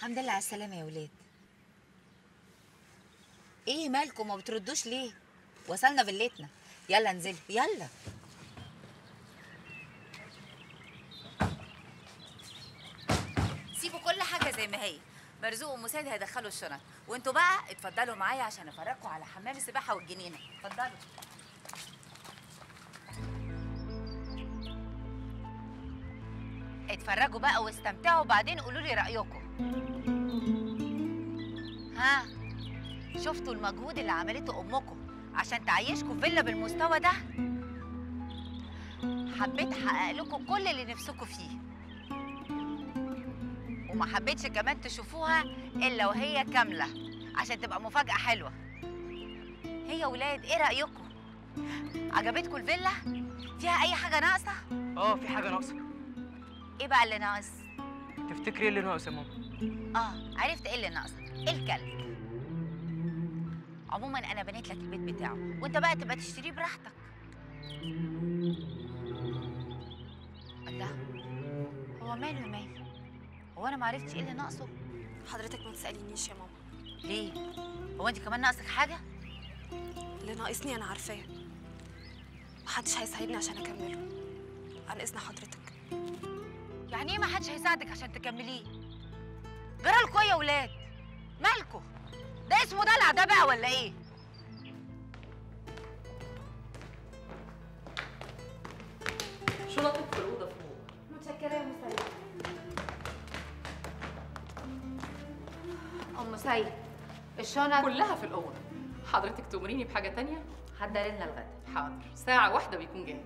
الحمد لله على السلامة يا ولاد ايه مالكم ما بتردوش ليه وصلنا فيلتنا يلا انزلوا يلا سيبوا كل حاجة زي ما هي مرزوق ومساعد هيدخلوا الشنط وانتوا بقى اتفضلوا معايا عشان افرجكم على حمام السباحة والجنينة اتفضلوا اتفرجوا بقى واستمتعوا وبعدين قولوا لي رأيكم ها شفتوا المجهود اللي عملته امكم عشان تعيشكم في فيلا بالمستوى ده حبيت احقق لكم كل اللي نفسكم فيه وما حبيتش كمان تشوفوها الا وهي كامله عشان تبقى مفاجاه حلوه هي ولاد ايه رايكم عجبتكم الفيلا فيها اي حاجه ناقصه اه في حاجه ناقصه ايه بقى اللي ناقص تفتكري ايه اللي ناقص يا ماما اه عرفت ايه اللي ناقص الكلب عموما انا بنيت لك البيت بتاعه وانت بقى تبقى تشتريه براحتك الله هو ماله يا ماي هو انا ما عرفتش ايه اللي ناقصه حضرتك ما تسألينيش يا ماما ليه هو انت كمان ناقصك حاجه اللي ناقصني أنا عارفاه محدش هيساعدني عشان أكمله عن إذن حضرتك يعني ايه ما حدش هيساعدك عشان تكمليه جرالكوا ايه يا ولاد مالكوا ده اسمه دلع ده بقى ولا ايه شنطك في الأوضة فوق متشكرة يا مسيد ام سيد الشنط كلها في الأوضة حضرتك تأمريني بحاجة تانية؟ حضر لنا الغدا حاضر ساعة واحدة ويكون جاهز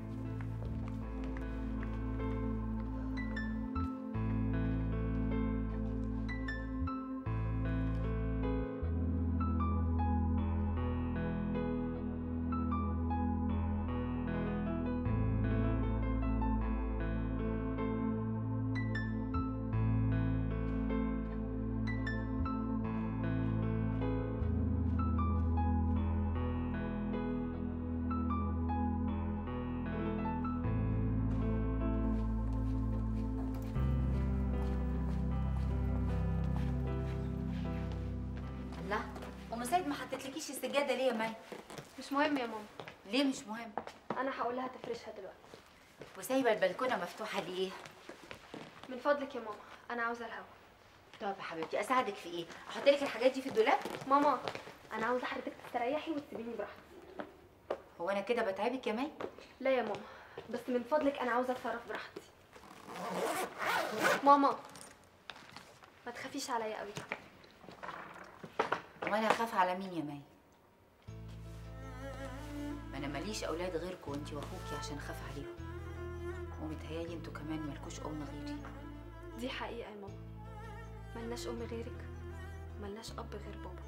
لا ام سيد ما حطيتلكيش السجاده ليه يا مي مش مهم يا ماما ليه مش مهم أنا هقول لها تفرشها دلوقتي وسايبه البلكونه مفتوحه ليه من فضلك يا ماما أنا عاوزة الهوا طب يا حبيبتي اساعدك في ايه احط لك الحاجات دي في الدولاب ماما أنا عاوزة حضرتك تستريحي وتسيبيني براحتي هو انا كده بتعبك يا مي لا يا ماما بس من فضلك أنا عاوزة أتصرف براحتي ماما ما تخافيش عليا قوي وانا اخاف على مين يا مي ما انا ماليش اولاد غيركم انت واخوكي عشان اخاف عليهم ومتهيالي انتوا كمان مالكوش ام غيري دي حقيقة يا ماما ملناش أم غيرك ملناش أب غير بابا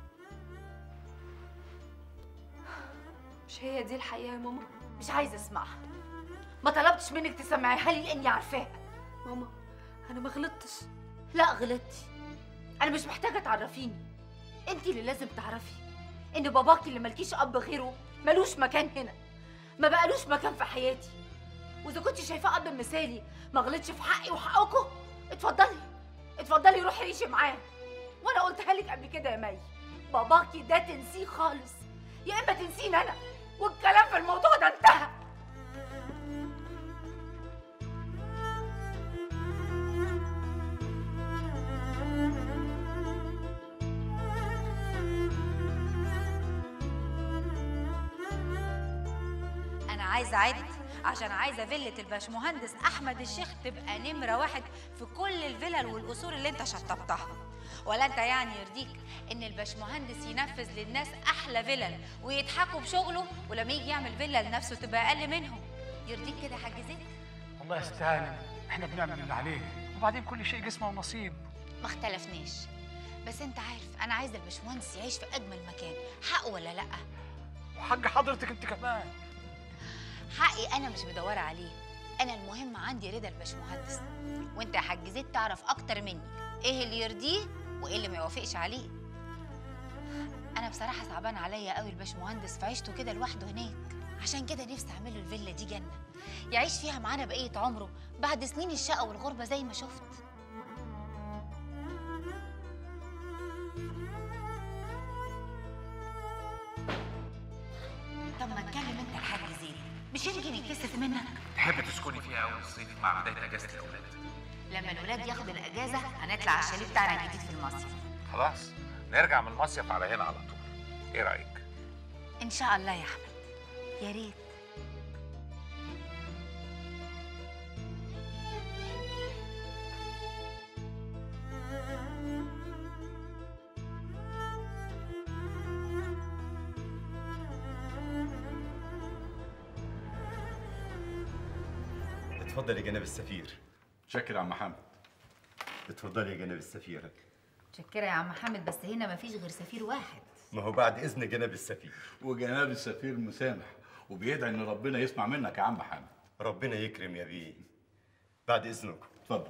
مش هي دي الحقيقة يا ماما مش عايزه اسمعها ما طلبتش منك تسمعيها لي لاني عارفاها ماما أنا ما غلطتش لا غلطتي انا مش محتاجه تعرفيني انت اللي لازم تعرفي ان باباكي اللي ملكيش اب غيره ملوش مكان هنا ما بقالوش مكان في حياتي واذا كنت شايفاه اب مثالي ما غلطش في حقي وحقكم اتفضلي اتفضلي روحي عيشي معاه وانا قلتها لك قبل كده يا مي باباكي ده تنسيه خالص يا اما تنسيني انا والكلام في الموضوع ده انتهى انا عايزه اعد عشان عايزه فيلة الباشمهندس احمد الشيخ تبقى نمره واحد في كل الفلل والقصور اللي انت شطبتها ولا انت يعني يرضيك ان الباشمهندس ينفذ للناس احلى فلل ويضحكوا بشغله ولما يجي يعمل فيلا لنفسه تبقى اقل منهم يرضيك كده يا حاج زيد الله يستهانم احنا بنعمل اللي عليه وبعدين كل شيء جسمه ونصيب ما اختلفناش بس انت عارف انا عايزه الباشمهندس يعيش في اجمل مكان حقه ولا لا وحاج حضرتك انت كمان حقي انا مش مدوره عليه انا المهم عندي رضا الباشمهندس وانت يا حاج زيد تعرف اكتر مني ايه اللي يرضيه وايه اللي ما يوافقش عليه انا بصراحه صعبان عليا قوي الباشمهندس في عيشته كده لوحده هناك عشان كده نفسي اعمل له الفيلا دي جنه يعيش فيها معانا بقيه عمره بعد سنين الشقه والغربه زي ما شفت ده الحاج زين مش يمكن يتكسف منك تحب تسكني فيها اول الصيف مع بدايه اجازه الاولاد لما الولاد ياخدوا الاجازه هنطلع على الشاليه بتاعنا الجديد في المصيف خلاص نرجع من المصيف على هنا على طول ايه رايك ان شاء الله يا احمد يا ريت اتفضل يا جناب السفير شكر يا عم محمد اتفضل يا جناب السفيرة متشكره يا عم محمد بس هنا مفيش غير سفير واحد ما هو بعد إذن جناب السفير وجناب السفير مسامح وبيدعي ان ربنا يسمع منك يا عم محمد ربنا يكرم يا بيه بعد إذنكم اتفضل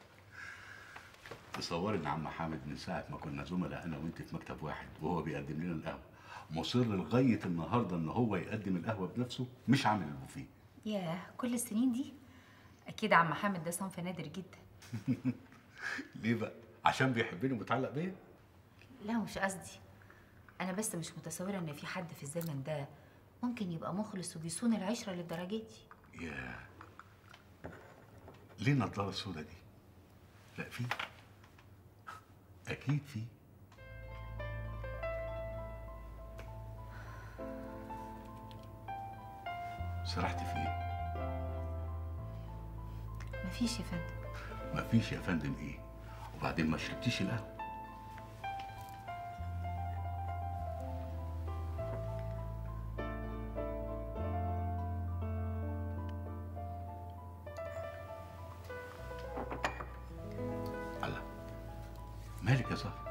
تصور ان عم حامد من ساعه ما كنا زملاء انا وانت في مكتب واحد وهو بيقدم لنا القهوه مصر لغايه النهارده ان هو يقدم القهوه بنفسه مش عامل البوفيه ياه كل السنين دي اكيد عم محمد ده صنف نادر جدا ليه بقى عشان بيحبني ومتعلق بيا لا مش قصدي انا بس مش متصوره ان في حد في الزمن ده ممكن يبقى مخلص وبيصون العشره للدرجه دي يا ليه النضاره السودا دي لا في اكيد في سرحت في ايه مفيش يا فندم مفيش يا فندم ايه وبعدين ما شربتيش القهوه الله مالك يا زهر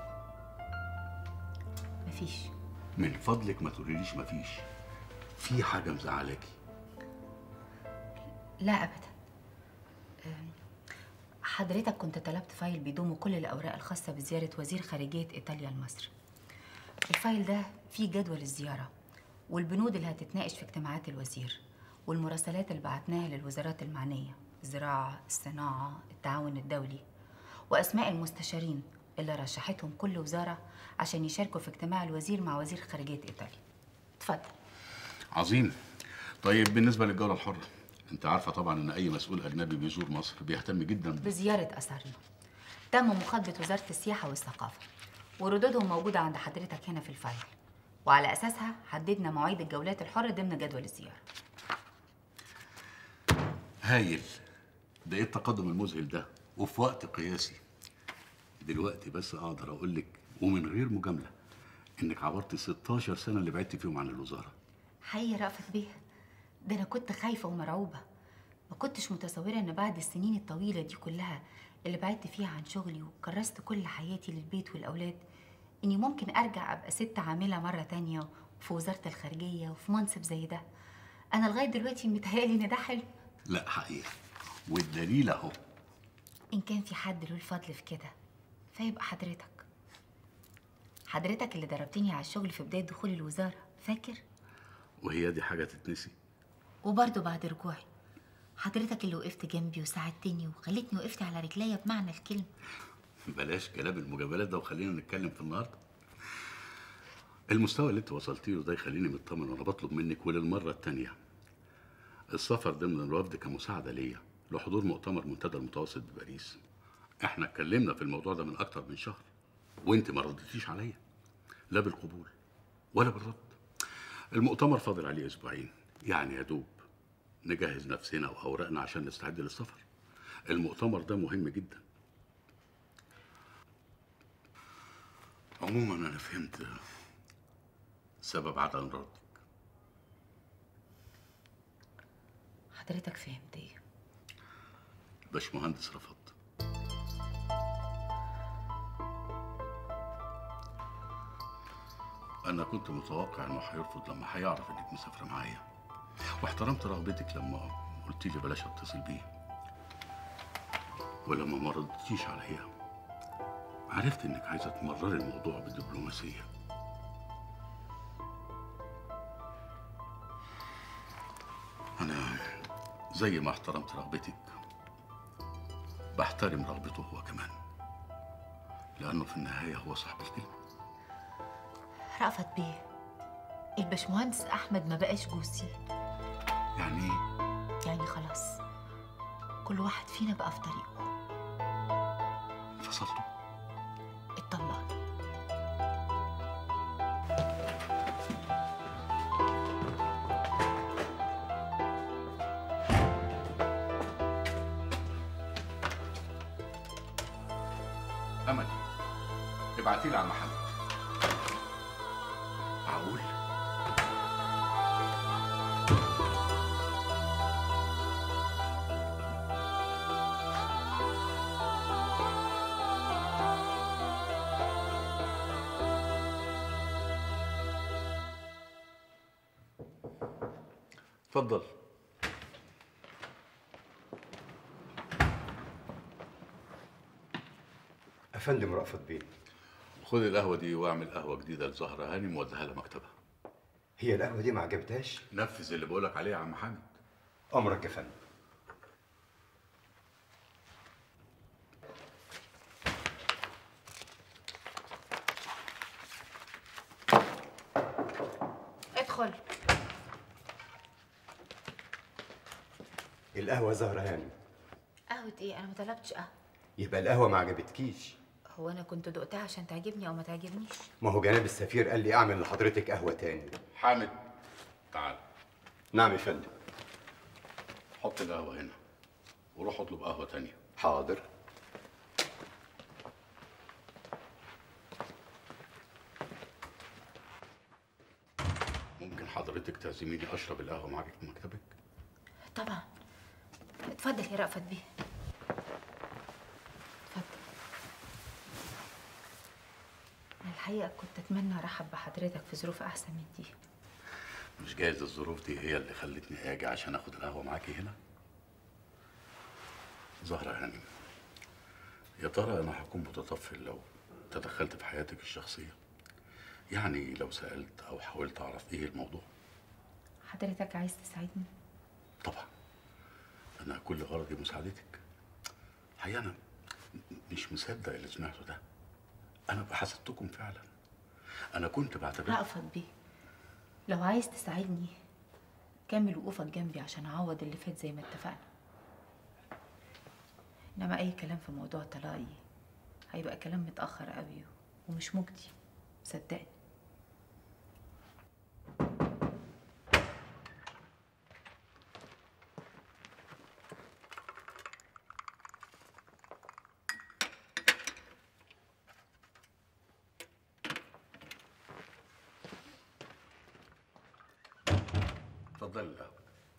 مفيش من فضلك ما تقوليليش مفيش في حاجه مزعلاكي لا ابدا أم، حضرتك كنت طلبت فايل بيضم كل الاوراق الخاصه بزياره وزير خارجيه ايطاليا لمصر الفايل ده فيه جدول الزياره والبنود اللي هتتناقش في اجتماعات الوزير والمراسلات اللي بعتناها للوزارات المعنيه الزراعه الصناعه التعاون الدولي واسماء المستشارين اللي رشحتهم كل وزاره عشان يشاركوا في اجتماع الوزير مع وزير خارجيه ايطاليا اتفضل عظيم طيب بالنسبه للجوله الحره انت عارفه طبعا ان اي مسؤول اجنبي بيزور مصر بيهتم جدا ب... بزيارة أثرنا تم مخاطبة وزارة السياحة والثقافة وردودهم موجودة عند حضرتك هنا في الفايل وعلى أساسها حددنا مواعيد الجولات الحرة ضمن جدول الزيارة هايل ده ايه التقدم المذهل ده وفي وقت قياسي دلوقتي بس اقدر اقول لك ومن غير مجامله انك عبرت 16 سنه اللي بعدت فيهم عن الوزاره حي رأفت بيها ده أنا كنت خايفة ومرعوبة ما كنتش متصورة إن بعد السنين الطويلة دي كلها اللي بعدت فيها عن شغلي وكرست كل حياتي للبيت والأولاد إني ممكن أرجع أبقى ست عاملة مرة تانية في وزارة الخارجية وفي منصب زي ده أنا لغاية دلوقتي متهيألي إن ده حلم لا حقيقه والدليل اهو إن كان في حد له الفضل في كده فيبقى حضرتك حضرتك اللي ضربتني على الشغل في بداية دخول الوزارة فاكر؟ وهي دي حاجه تتنسي وبرضه بعد رجوعي حضرتك اللي وقفت جنبي وساعدتني وخليتني وقفت على رجليا بمعنى الكلمة بلاش كلام المجاملات ده وخلينا نتكلم في النهارده المستوى اللي انت وصلتي له ده يخليني مطمن وانا بطلب منك وللمره الثانيه السفر ضمن الوفد كمساعده ليا لحضور مؤتمر منتدى المتوسط بباريس احنا اتكلمنا في الموضوع ده من اكتر من شهر وانت ما ردتيش عليا لا بالقبول ولا بالرد المؤتمر فاضل عليه اسبوعين يعني يا دوب نجهز نفسنا واوراقنا عشان نستعد للسفر المؤتمر ده مهم جدا عموما انا فهمت سبب عدم ردك حضرتك فهمت ايه؟ باشمهندس رفض انا كنت متوقع انه هيرفض لما هيعرف انك مسافره معايا واحترمت رغبتك لما قلت لي بلاش اتصل بيه ولما ما ردتيش عليا عرفت انك عايزه تمرري الموضوع بدبلوماسيه انا زي ما احترمت رغبتك بحترم رغبته هو كمان لانه في النهايه هو صاحب الكلمه رأفت بيه الباشمهندس أحمد ما بقاش جوزي يعني ايه يعني خلاص كل واحد فينا بقى في طريقه انفصلتوا اتطلقنا امل ابعتي لي على محمد معقول اتفضل افندم رأفت بيه خد القهوه دي واعمل قهوه جديده لزهره هانم ووديها لها مكتبها هي القهوه دي ما عجبتهاش نفذ اللي بقولك عليه يا عم حامد امرك يا فندم ادخل القهوه زهره هانم قهوة ايه انا ما طلبتش قهوة يبقى القهوه ما عجبتكيش هو انا كنت دقتها عشان تعجبني او ما تعجبنيش ما هو جناب السفير قال لي اعمل لحضرتك قهوه تاني حامد تعال نعم يا فندم حط القهوه هنا وروح اطلب قهوه تانية حاضر ممكن حضرتك تعزميني اشرب القهوه معاك في مكتبك طبعا اتفضل يا رأفت بيه اتفضل أنا الحقيقة كنت أتمنى أرحب بحضرتك في ظروف أحسن من دي مش جايز الظروف دي هي اللي خلتني اجي عشان اخد القهوه معاكي هنا زهرة هانم يا ترى انا هكون متطفل لو تدخلت في حياتك الشخصيه يعني لو سالت او حاولت اعرف ايه الموضوع حضرتك عايز تساعدني طبعا انا كل غرضي مساعدتك الحقيقه انا مش مصدق اللي سمعته ده انا بحسدتكم فعلا انا كنت بعتبر رأفت بيه لو عايز تساعدني كمل وقوفك جنبي عشان أعوض اللي فات زي ما اتفقنا إنما أي كلام في موضوع طلاقي هيبقى كلام متأخر قوي ومش مجدي صدقني اتفضلي القهوه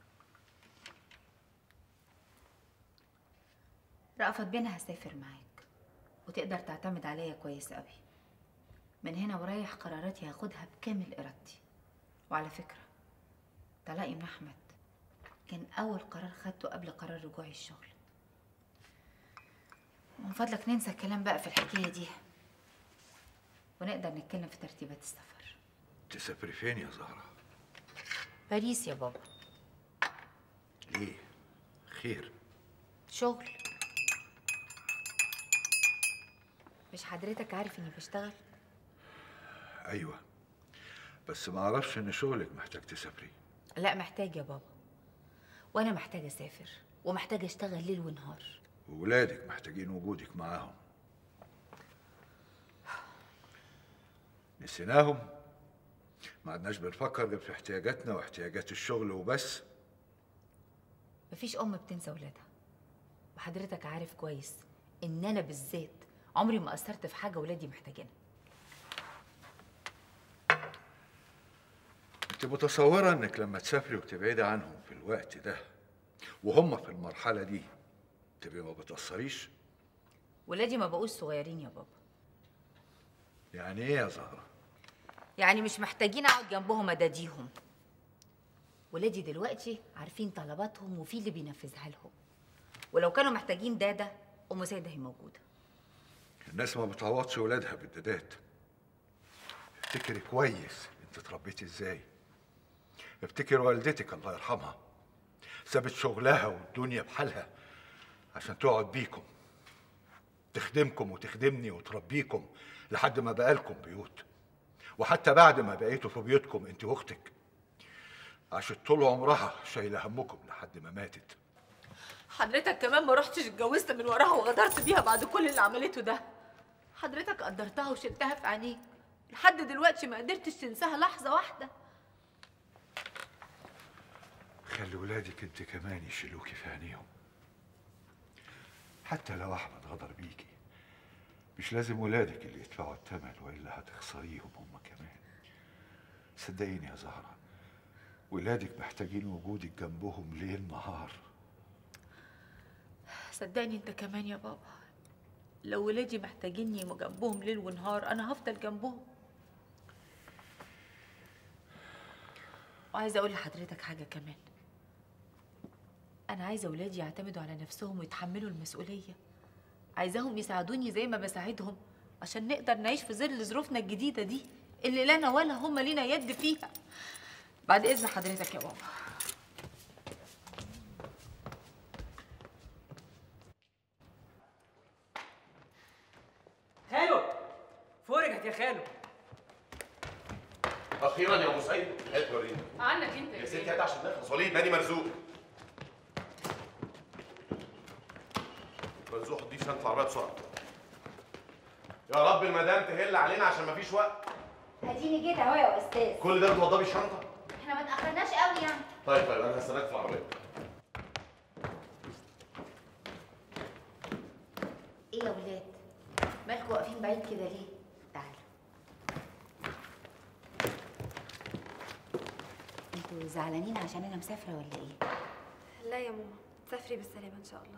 رأفت بينا هسافر معاك وتقدر تعتمد عليا كويس قوي من هنا ورايح قراراتي هاخدها بكامل إرادتي وعلى فكرة طلاقي من أحمد كان أول قرار خدته قبل قرار رجوعي الشغل من فضلك ننسى الكلام بقى في الحكاية دي ونقدر نتكلم في ترتيبات السفر تسافري فين يا زهرة؟ باريس يا بابا ليه؟ خير شغل مش حضرتك عارف اني بشتغل أيوة بس ما أعرفش إن شغلك محتاج تسافري لا محتاج يا بابا وانا محتاجه اسافر ومحتاجه اشتغل ليل ونهار وولادك محتاجين وجودك معاهم نسيناهم ما عدناش بنفكر غير في احتياجاتنا واحتياجات الشغل وبس مفيش ام بتنسى ولادها وحضرتك عارف كويس ان انا بالذات عمري ما قصرت في حاجه ولادي محتاجينها انت متصورة انك لما تسافري وتبعدي عنهم في الوقت ده وهم في المرحلة دي تبقي ما بتأثريش ولادي ما بقوش صغيرين يا بابا يعني ايه يا زهرة يعني مش محتاجين اقعد جنبهم اداديهم ولادي دلوقتي عارفين طلباتهم وفي اللي بينفذها لهم ولو كانوا محتاجين داده ام سيده هي موجوده الناس ما بتعوضش ولادها بالدادات افتكري كويس انت اتربيتي ازاي افتكر والدتك الله يرحمها سابت شغلها والدنيا بحالها عشان تقعد بيكم تخدمكم وتخدمني وتربيكم لحد ما بقالكم بيوت وحتى بعد ما بقيتوا في بيوتكم انت واختك عاشت طول عمرها شايله همكم لحد ما ماتت حضرتك كمان ما رحتش اتجوزت من وراها وغدرت بيها بعد كل اللي عملته ده حضرتك قدرتها وشلتها في عينيك لحد دلوقتي ما قدرتش تنساها لحظة واحدة خلي ولادك انت كمان يشيلوكي في عينيهم حتى لو احمد غدر بيكي مش لازم ولادك اللي يدفعوا الثمن والا هتخسريهم هم كمان صدقيني يا زهره ولادك محتاجين وجودك جنبهم ليل نهار صدقني انت كمان يا بابا لو ولادي محتاجيني جنبهم ليل ونهار انا هفضل جنبهم وعايزه اقول لحضرتك حاجه كمان انا عايزه ولادي يعتمدوا على نفسهم ويتحملوا المسؤوليه عايزاهم يساعدوني زي ما بساعدهم عشان نقدر نعيش في ظل ظروفنا الجديده دي اللي لا انا ولا هم لينا يد فيها بعد اذن حضرتك يا بابا خالو فرجت يا خالو اخيرا يا ابو سيد هات وريني عنك انت يا ستي هات عشان نخلص وليد نادي مرزوق مرزوق دي شنطه العربيه بسرعه يا رب المدام تهل علينا عشان مفيش وقت اديني جيت اهو يا استاذ كل ده بتوضبي الشنطه احنا ما تاخرناش قوي يعني طيب طيب انا هستناك في العربيه ايه يا ولاد مالكوا واقفين بعيد كده ليه تعالوا انتوا زعلانين عشان انا مسافره ولا ايه لا يا ماما تسافري بالسلامة إن شاء الله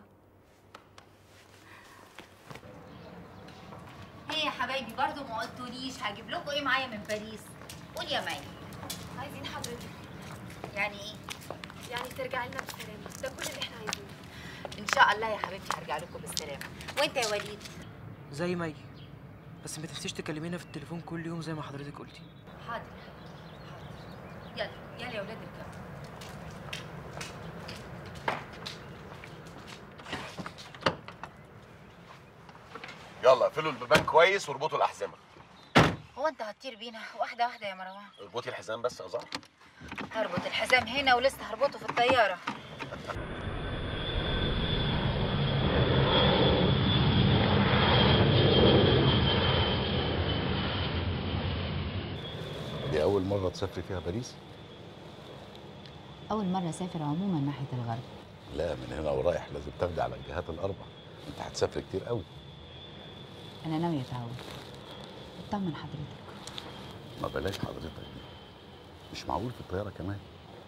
هي يا حبايبي برضو ما قلتوليش هجيب لكم ايه معايا من باريس قول يا مي عايزين حضرتك يعني ايه يعني ترجعي لنا بالسلامة ده كل اللي احنا عايزينه ان شاء الله يا حبيبتي هرجع لكم بالسلامه وانت يا وليد زي ما هي بس ما تنسيش تكلمينا في التليفون كل يوم زي ما حضرتك قلتي حاضر حاضر يلا يلا يا ولاد اركبوا يلا اقفلوا البيبان كويس واربطوا الاحزمه هو انت هتطير بينا واحده واحده يا مروان اربطي الحزام بس يا زهر هربط الحزام هنا ولسه هربطه في الطياره دي أول مرة تسافري فيها باريس؟ اول مره اسافر عموما ناحيه الغرب لا من هنا ورايح لازم تاخدي على الجهات الأربع أنت هتسافري كتير قوي انا ناويه اتعود اطمن حضرتك ما بلاش حضرتك دي مش معقول في الطيارة كمان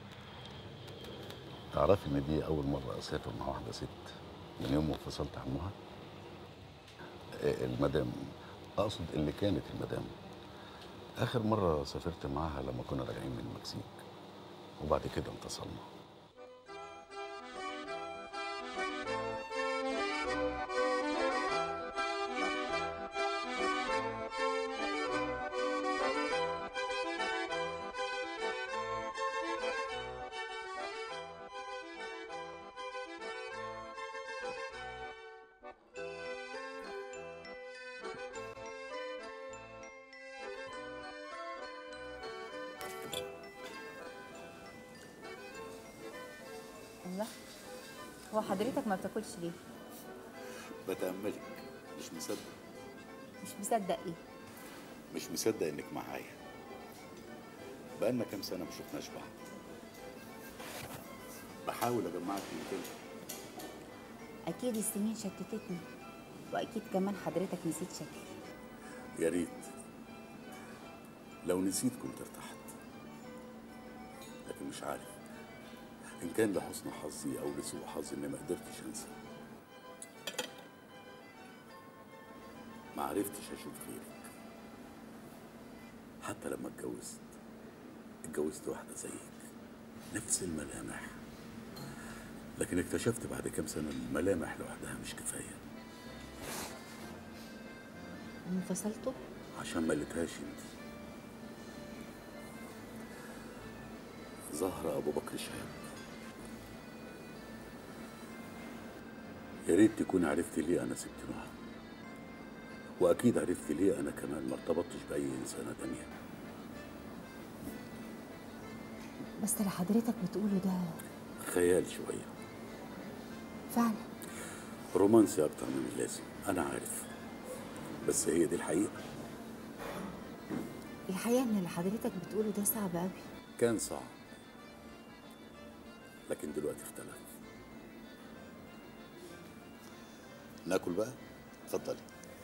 تعرفي إن دي أول مرة أسافر مع واحدة ست من يوم ما انفصلت عنها إيه، المدام أقصد اللي كانت المدام آخر مرة سافرت معاها لما كنا راجعين من المكسيك وبعد كده انفصلنا الله هو حضرتك ما بتاكلش ليه بتأملك مش مصدق مش مصدق ايه مش مصدق إنك معايا بقالنا كام سنة ما شفناش بعض بحاول أجمعك من كده اكيد السنين شتتتني واكيد كمان حضرتك نسيت شكلي يا ريت لو نسيت كنت ارتحت لكن مش عارف ان كان لحسن حظي او لسوء حظي اني ما قدرتش انسى ما عرفتش اشوف غيرك حتى لما اتجوزت اتجوزت واحده زيك نفس الملامح لكن اكتشفت بعد كام سنه ان الملامح لوحدها مش كفايه انفصلتوا عشان ما لقيتهاش انت زهرة أبو بكر شهاب يا ريت تكون عرفت ليه أنا سبت نوح وأكيد عرفت ليه أنا كمان ما ارتبطتش بأي إنسانة تانية بس اللي حضرتك بتقوله ده خيال شويه فعلا رومانسي اكتر من اللازم انا عارف بس هي دي الحقيقه الحقيقة ان اللي حضرتك بتقوله ده صعب قوي كان صعب لكن دلوقتي اختلف ناكل بقى اتفضلي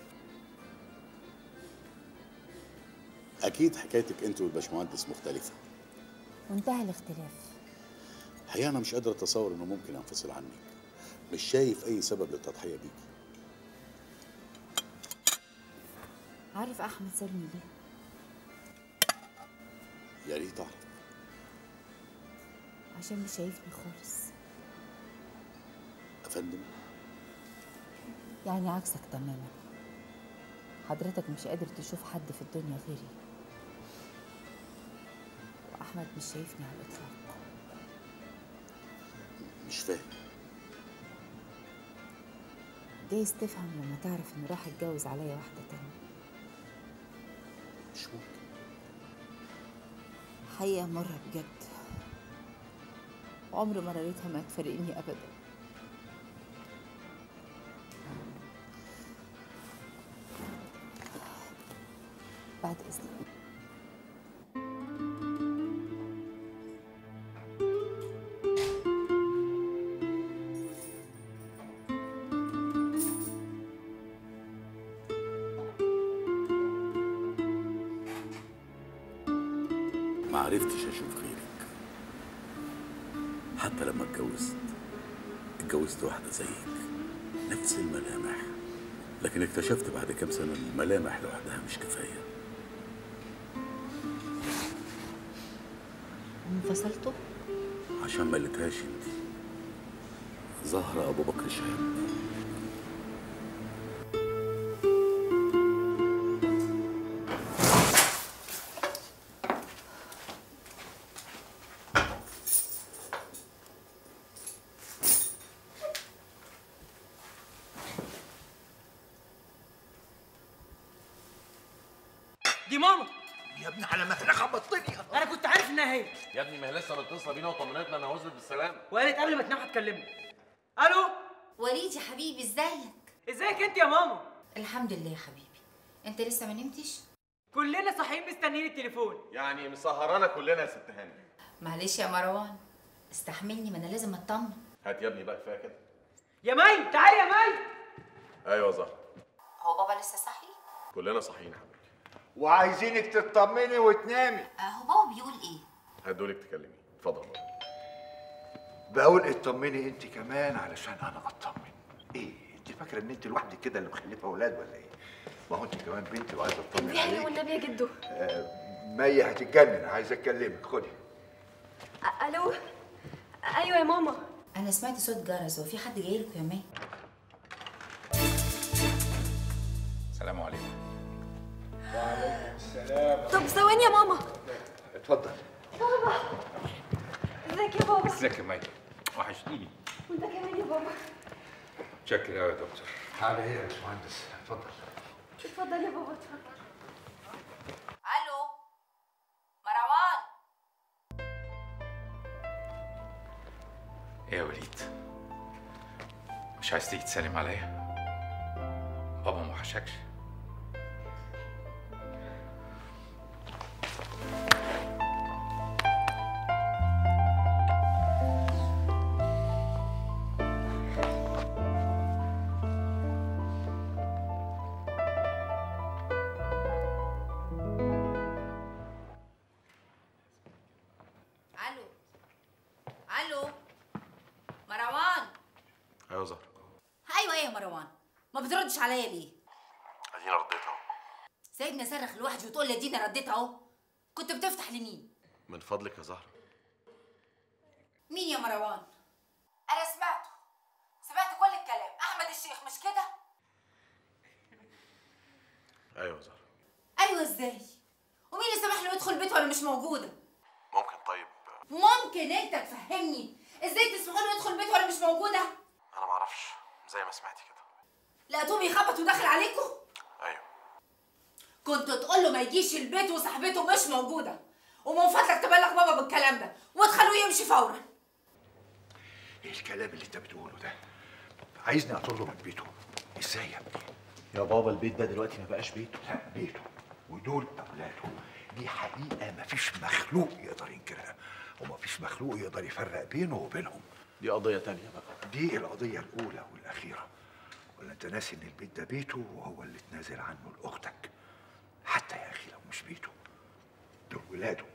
اكيد حكايتك انت والباشمهندس مختلفه وانتهى الاختلاف الحقيقه انا مش قادر اتصور انه ممكن انفصل عنك مش شايف اي سبب للتضحيه بيكي عارف احمد سابني ليه يا ريت اعرف عشان مش شايفني خالص افندم يعني عكسك تماما حضرتك مش قادر تشوف حد في الدنيا غيري واحمد مش شايفني على الاطلاق مش فاهم جايز تفهم لما تعرف انه راح يتجوز عليا واحده تانية مش ممكن حقيقه مره بجد عمر ما رأيتها ما تفارقني ابدا بعد اذنك ما عرفتش اشوف غيرك حتى لما اتجوزت اتجوزت واحده زيك نفس الملامح لكن اكتشفت بعد كام سنه ان الملامح لوحدها مش كفايه انفصلتوا عشان ما لقيتهاش انت زهرة ابو بكر شهاب دي ماما يا ابني على مهلك خبطتني انا كنت عارف انها هي يا ابني ما هي لسه متصله بينا وطمنتنا انها وصلت بالسلامه وقالت قبل ما تنام هتكلمني الو وليد يا حبيبي ازيك ازيك انت يا ماما الحمد لله يا حبيبي انت لسه ما نمتش كلنا صاحيين مستنيين التليفون يعني مسهرانا كلنا يا ست هاني معلش يا مروان استحملني ما انا لازم اطمن هات يا ابني بقى كفايه كده يا مي تعالي يا مي ايوه زهر هو بابا لسه صاحي كلنا صاحيين يا حبيبي وعايزينك تطمني وتنامي آه، هو بابا بيقول ايه هدولك تكلمي اتفضل بقى. بقول اطمني انت كمان علشان انا اطمن ايه انت فاكره ان انت لوحدك كده اللي مخلفه اولاد ولا ايه ما هو انت كمان بنتي وعايزه اطمن عليك والنبي يا جدو آه، مي هتتجنن عايزه اكلمك خدي الو ايوه يا ماما انا سمعت صوت جرس هو في حد جاي لكم يا مي السلام عليكم وعليكم السلام طب ثواني يا ماما اتفضل ازيك يا بابا ازيك يا مي وحشتيني وانت كمان يا بابا شكرا قوي يا دكتور حاجه ايه يا باشمهندس اتفضل اتفضل يا بابا اتفضل الو مروان ايه يا وليد مش عايز تيجي تسلم عليا بابا ما وحشكش الو الو مروان ايوه زهر ايوه ايه يا مروان ما بتردش عليا ليه اديني رديت اهو سايبني اصرخ لوحدي وتقول لي اديني رديت اهو كنت بتفتح لمين من فضلك يا زهر مين يا مروان انا سمعته سمعت كل الكلام احمد الشيخ مش كده ايوه زهر ايوه ازاي ومين اللي سمح له يدخل بيته وانا مش موجوده ممكن طيب ممكن انت تفهمني ازاي تسمحوا له يدخل بيته وانا مش موجوده انا ما اعرفش زي ما سمعتي كده لقيتوه بيخبط وداخل عليكم ايوه كنت تقول له ما يجيش البيت وصاحبته مش موجوده ومن فضلك تبلغ بابا بالكلام ده وتخلوه يمشي فورا ايه الكلام اللي انت بتقوله ده عايزني اطرده من بيته ازاي يا ابني يا بابا البيت ده دلوقتي ما بقاش بيته لا بيته ودول اولاده دي حقيقه مفيش مخلوق يقدر ينكرها ومفيش مخلوق يقدر يفرق بينه وبينهم دي قضيه تانية بقى دي القضيه الاولى والاخيره ولا انت ناسي ان البيت ده بيته وهو اللي اتنازل عنه لاختك حتى يا اخي لو مش بيته دول ولاده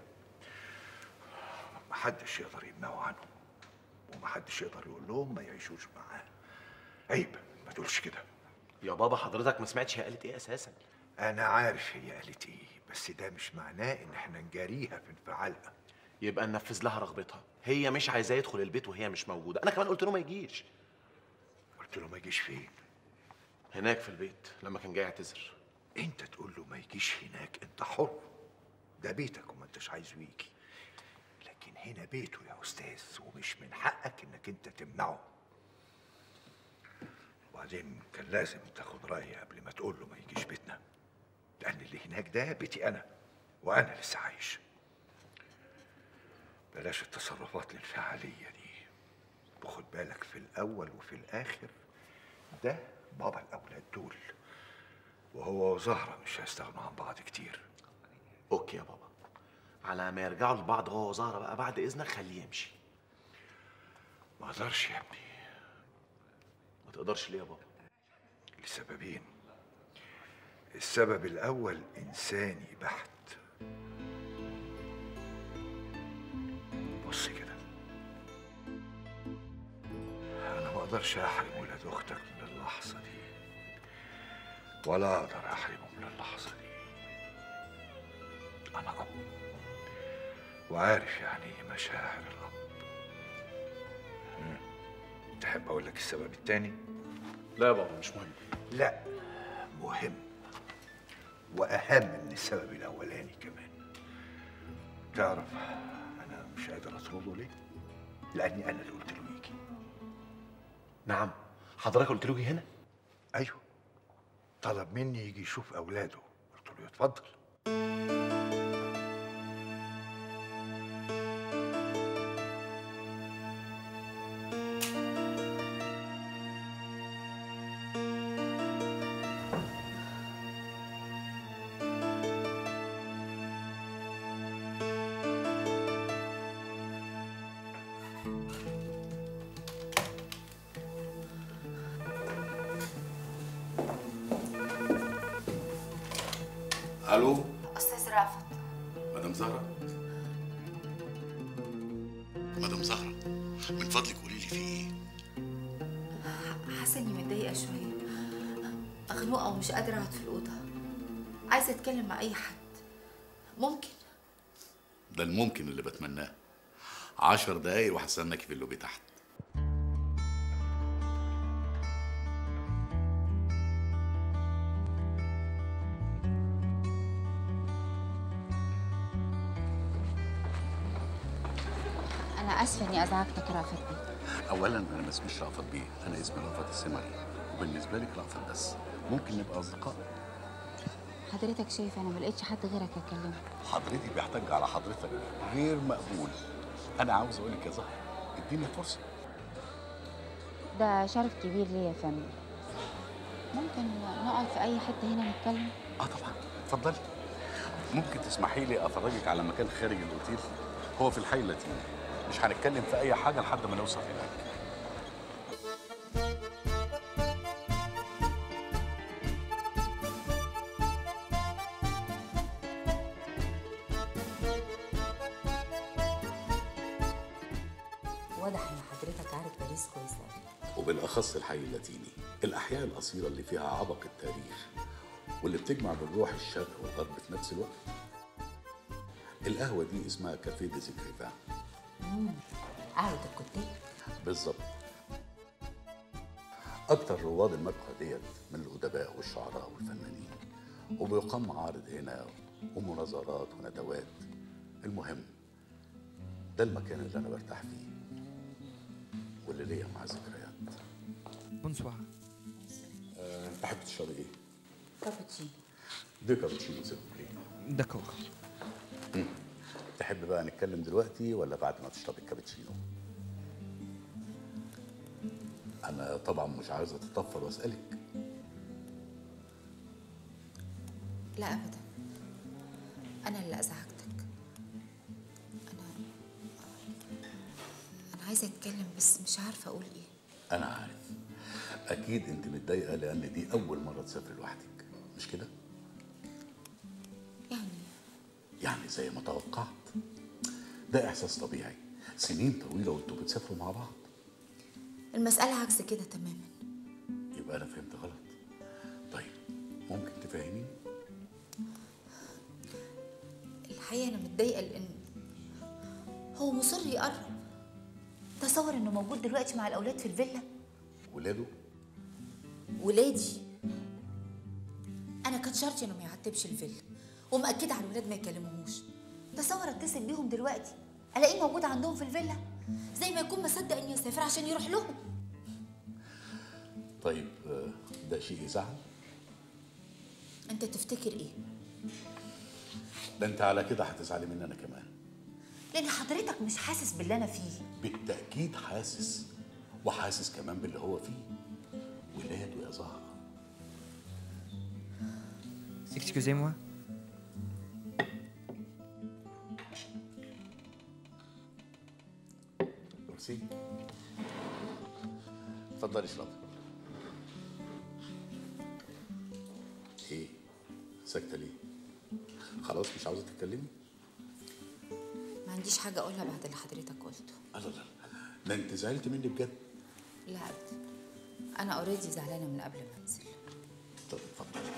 محدش يقدر يمنعه عنهم ومحدش يقدر يقول لهم ما يعيشوش معاه عيب ما تقولش كده يا بابا حضرتك ما سمعتش هي قالت ايه اساسا انا عارف هي قالت ايه بس ده مش معناه ان احنا نجاريها في انفعالها يبقى ننفذ لها رغبتها هي مش عايزاه يدخل البيت وهي مش موجوده انا كمان قلت له ما يجيش قلت له ما يجيش فين هناك في البيت لما كان جاي يعتذر انت تقول له ما يجيش هناك انت حر ده بيتك وما انتش عايزه يجي لكن هنا بيته يا استاذ ومش من حقك انك انت تمنعه وبعدين كان لازم تاخد رايي قبل ما تقول له ما يجيش بيتنا لان اللي هناك ده بيتي انا وانا لسه عايش بلاش التصرفات الانفعاليه دي وخد بالك في الاول وفي الاخر ده بابا الاولاد دول وهو وزهره مش هيستغنوا عن بعض كتير اوكي يا بابا على ما يرجعوا لبعض هو وزهره بقى بعد اذنك خليه يمشي ما اقدرش يا ابني ما تقدرش ليه يا بابا لسببين السبب الاول انساني بحت بص كده انا ما اقدرش احرم ولاد اختك من اللحظه دي ولا اقدر احرمهم من اللحظه دي انا اب وعارف يعني ايه مشاعر الاب مم. تحب اقول لك السبب التاني لا يا بابا مش مهم لا مهم واهم من السبب الاولاني كمان تعرف انا مش قادر اطرده ليه لاني انا اللي قلت له يجي نعم حضرتك قلت له جه هنا ايوه طلب مني يجي يشوف اولاده قلت له اتفضل الو استاذ رافت مدام زهره مدام زهره من فضلك قولي لي في ايه حاسه اني متضايقه شويه مخنوقه ومش قادره اقعد في الاوضه عايزه اتكلم مع اي حد ممكن ده الممكن اللي بتمناه عشر دقايق وهستناكي في اللوبي تحت انا اسفه اني ازعجتك رافت بيه اولا انا ما اسميش رأفت بيه انا اسمي رأفت السمري وبالنسبه لك رأفت بس ممكن نبقى اصدقاء حضرتك شايف انا ما لقيتش حد غيرك اكلمه حضرتك بيحتج على حضرتك غير مقبول انا عاوز اقول لك يا زهره اديني فرصه ده شرف كبير ليا يا فندم ممكن نقعد في اي حته هنا نتكلم اه طبعا اتفضلي ممكن تسمحي لي افرجك على مكان خارج الاوتيل هو في الحي اللاتيني مش هنتكلم في اي حاجه لحد ما نوصل هناك واضح ان حضرتك عارف باريس كويس قوي وبالاخص الحي اللاتيني الاحياء الاصيله اللي فيها عبق التاريخ واللي بتجمع بين روح الشرق والغرب في نفس الوقت القهوه دي اسمها كافيه دي زيكريفان قهوه الكتاب بالظبط اكتر رواد المدخل ديت من الادباء والشعراء والفنانين وبيقام معارض هنا ومناظرات وندوات المهم ده المكان اللي انا برتاح فيه واللي ليا مع ذكريات بونسوار أه تحب تشربي ايه؟ كابتشينو دي كابتشينو سيبلي داكور تحب بقى نتكلم دلوقتي ولا بعد ما تشرب الكابتشينو انا طبعا مش عايز اتطفل واسالك لا ابدا انا اللي ازعجتك انا انا عايزه اتكلم بس مش عارفه اقول ايه انا عارف اكيد انت متضايقه لان دي اول مره تسافري لوحدك مش كده يعني يعني زي ما توقعت ده احساس طبيعي سنين طويله وانتوا بتسافروا مع بعض المساله عكس كده تماما يبقى انا فهمت غلط طيب ممكن تفهميني الحقيقه انا متضايقه لان هو مصر يقرب تصور انه موجود دلوقتي مع الاولاد في الفيلا ولاده ولادي انا كان شرطي انه ما يعتبش الفيلا ومأكده على الولاد ما يكلموهوش تصور اتصل بيهم دلوقتي الاقيه موجود عندهم في الفيلا زي ما يكون مصدق اني اسافر عشان يروح لهم طيب آه، ده شيء يزعل انت تفتكر ايه ده انت على كده هتزعلي مني انا كمان لان حضرتك مش حاسس باللي انا فيه بالتاكيد حاسس وحاسس كمان باللي هو فيه ولاده يا زهره Excusez-moi. ميرسي اتفضلي اشربي ايه ساكته ليه خلاص مش عاوزه تتكلمي ما عنديش حاجه اقولها بعد اللي حضرتك قلته لا لا ده انت زعلت مني بجد لا ابدا انا اوريدي زعلانه من قبل ما انزل طب اتفضلي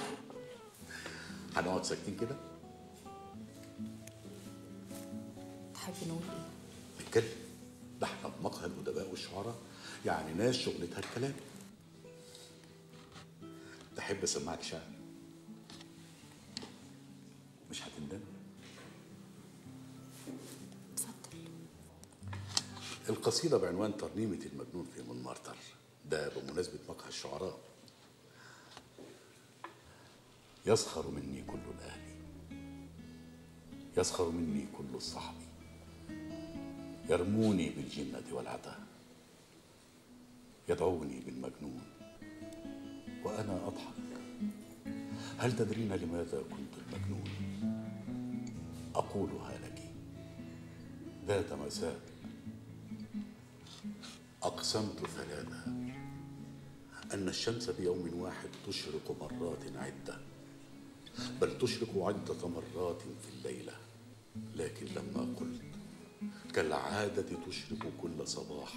هنقعد ساكتين كده تحب نقول ايه نتكلم ده احنا في مقهى الادباء والشعراء يعني ناس شغلتها الكلام تحب اسمعك شعر مش هتندم القصيدة بعنوان ترنيمة المجنون في منمرتر ده بمناسبة مقهى الشعراء يسخر مني كل الأهل يسخر مني كل الصحب يرموني بالجنة والعتا يدعوني بالمجنون وأنا أضحك هل تدرين لماذا كنت المجنون أقولها لك ذات مساء أقسمت ثلاثة أن الشمس بيوم واحد تشرق مرات عدة بل تشرق عدة مرات في الليلة لكن لما قلت كالعادة تشرق كل صباح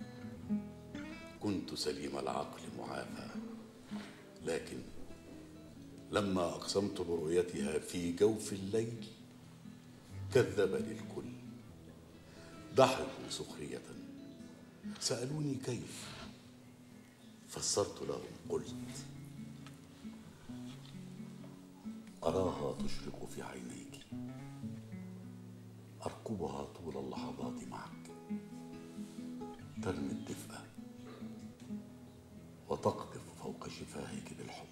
كنت سليم العقل معافى لكن لما أقسمت برؤيتها في جوف الليل كذبني الكل ضحكوا سخرية سألوني كيف فسرت لهم قلت أراها تشرق في عينيك أرقبها طول اللحظات معك ترمي الدفء وتقذف فوق شفاهك بالحب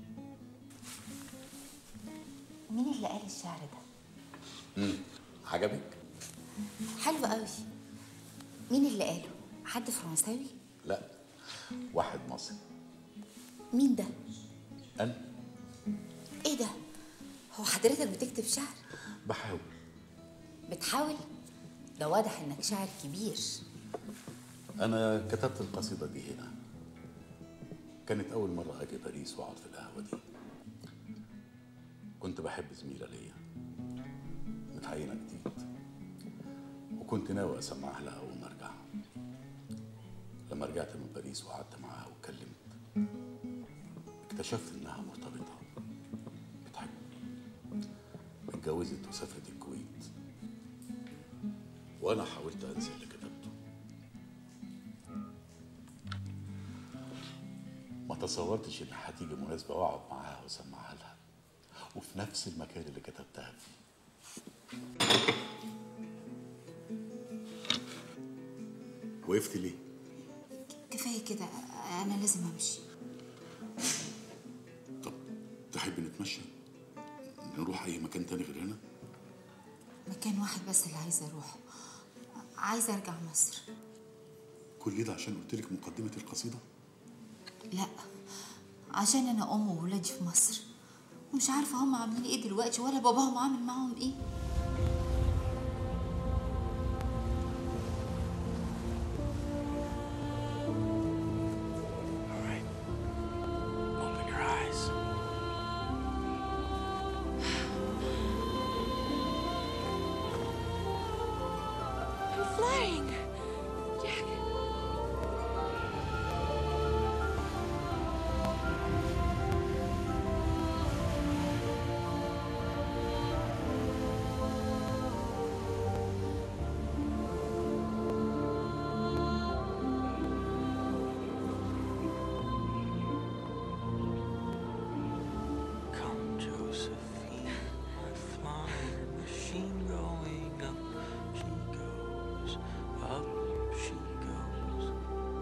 مين اللي قال الشعر ده مم. عجبك؟ حلو قوي مين اللي قاله حد فرنساوي لا واحد مصري مين ده أنا ايه ده هو حضرتك بتكتب شعر بحاول بتحاول ده واضح انك شاعر كبير أنا كتبت القصيدة دي هنا كانت أول مرة أجي باريس وأقعد في القهوة دي كنت بحب زميلة ليا متعينة جديد وكنت ناوي أسمعها لها أول ما أرجع لما رجعت من باريس وقعدت معاها واتكلمت اكتشفت إنها مرتبطة بتحب اتجوزت وسافرت الكويت وأنا حاولت أنسى اللي كتبته ما تصورتش إن هتيجي مناسبة وأقعد معاها وأسمعها لها وفي نفس المكان اللي كتبتها فيه وقفت ليه؟ كفايه كده انا لازم امشي تحب نتمشى؟ نروح أي مكان تاني غير هنا؟ مكان واحد واحد بس اللي عايزه اروح عايزه ارجع مصر كل ده عشان قلت لك مقدمه القصيده لا عشان انا ام وولادي في مصر ومش عارفه هم عاملين ايه دلوقتي ولا باباهم عامل معاهم ايه Open your eyes. I'm flying. Jack. Come, Josephine. My flying machine going up. She goes up. She goes.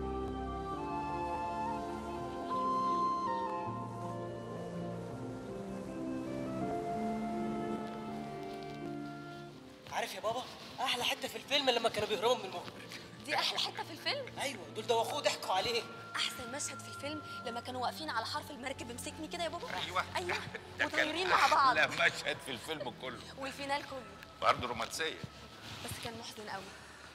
عارف يا بابا احلى حته في الفيلم لما كانوا بيهربوا من المخبر دي احلى حته في الفيلم ايوه دول دوخوه ضحكوا عليه احسن مشهد في الفيلم لما كانوا واقفين على حرف المركب امسكني كده يا بابا ايوه ايوه ده كان وطايرين مع بعض احلى مشهد في الفيلم كله والفينال كله برضه رومانسيه بس كان محزن قوي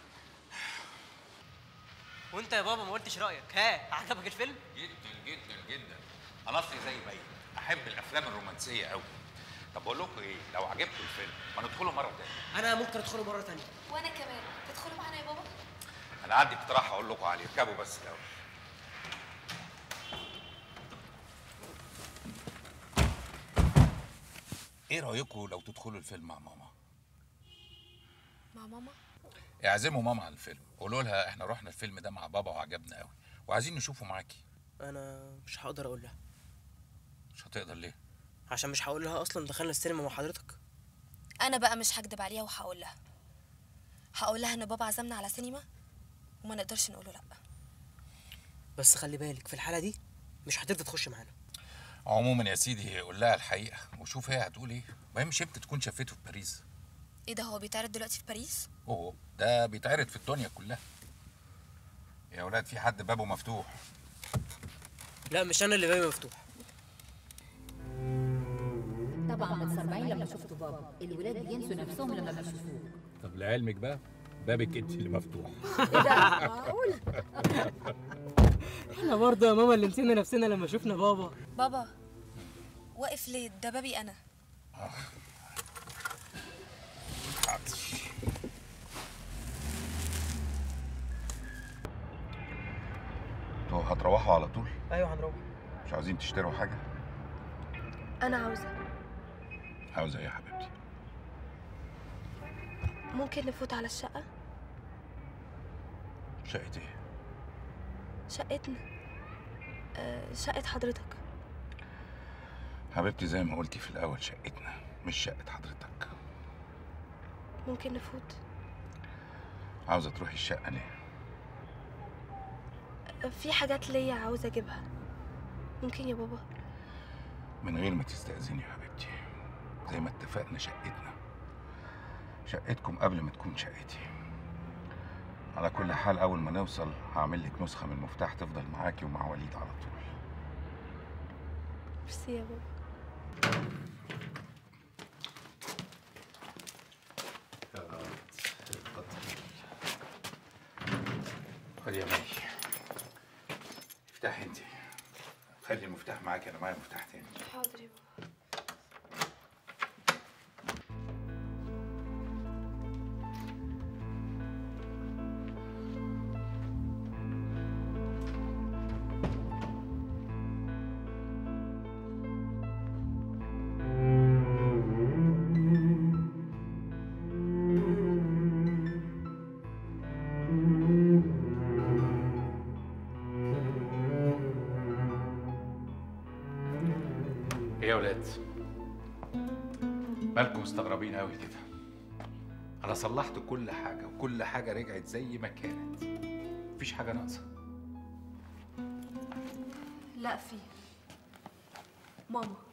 وانت يا بابا ما قلتش رايك ها عجبك الفيلم جدا جدا جدا انا اصلي زي ما احب الافلام الرومانسيه قوي طب بقول لكم ايه لو عجبكم الفيلم ما ندخله مره تانية انا ممكن ادخله مره تانية وانا كمان تدخلوا معانا يا بابا انا عندي اقتراح اقول لكم عليه اركبوا بس الاول ايه رايكم لو تدخلوا الفيلم مع ماما مع ماما اعزموا ماما على الفيلم قولوا لها احنا رحنا الفيلم ده مع بابا وعجبنا قوي وعايزين نشوفه معاكي انا مش هقدر اقول لها مش هتقدر ليه عشان مش هقول لها اصلا دخلنا السينما مع حضرتك انا بقى مش هكدب عليها وهقول لها هقول لها ان بابا عزمنا على سينما وما نقدرش نقول له لا بس خلي بالك في الحاله دي مش هترضى تخش معانا عموما يا سيدي قول لها الحقيقه وشوف هي هتقول ايه ما هي مش امتى تكون شافته في باريس ايه ده هو بيتعرض دلوقتي في باريس اوه ده بيتعرض في الدنيا كلها يا ولاد في حد بابه مفتوح لا مش انا اللي بابي مفتوح طبعا متسرعين لما شفتوا بابا الولاد بينسوا نفسهم لما بيشوفوه طب لعلمك بقى بابك انت اللي مفتوح ايه ده معقول احنا برضه يا ماما اللي نسينا نفسنا لما شفنا بابا بابا واقف ليه ده بابي انا انتوا هتروحوا على طول ايوه هنروح مش عاوزين تشتروا حاجه انا عاوزه عاوزه ايه يا حبيبتي ممكن نفوت على الشقه شقه ايه شقتنا أه شقه حضرتك حبيبتي زي ما قلتي في الاول شقتنا مش شقه حضرتك ممكن نفوت عاوزه تروحي الشقه ليه أه، في حاجات ليا عاوزه اجيبها ممكن يا بابا من غير ما تستأذني يا حبيبتي زي ما اتفقنا شقتنا شقتكم قبل ما تكون شقتي على كل حال أول ما نوصل هعمل لك نسخة من المفتاح تفضل معاكي ومع وليد على طول ميرسي يا بابا خدي يا مي افتحي انت خلي المفتاح معاكي انا معايا مفتاح تاني حاضر يا بابا ايه يا ولاد مالكم مستغربين قوي كده انا صلحت كل حاجه وكل حاجه رجعت زي ما كانت مفيش حاجه ناقصه لا في ماما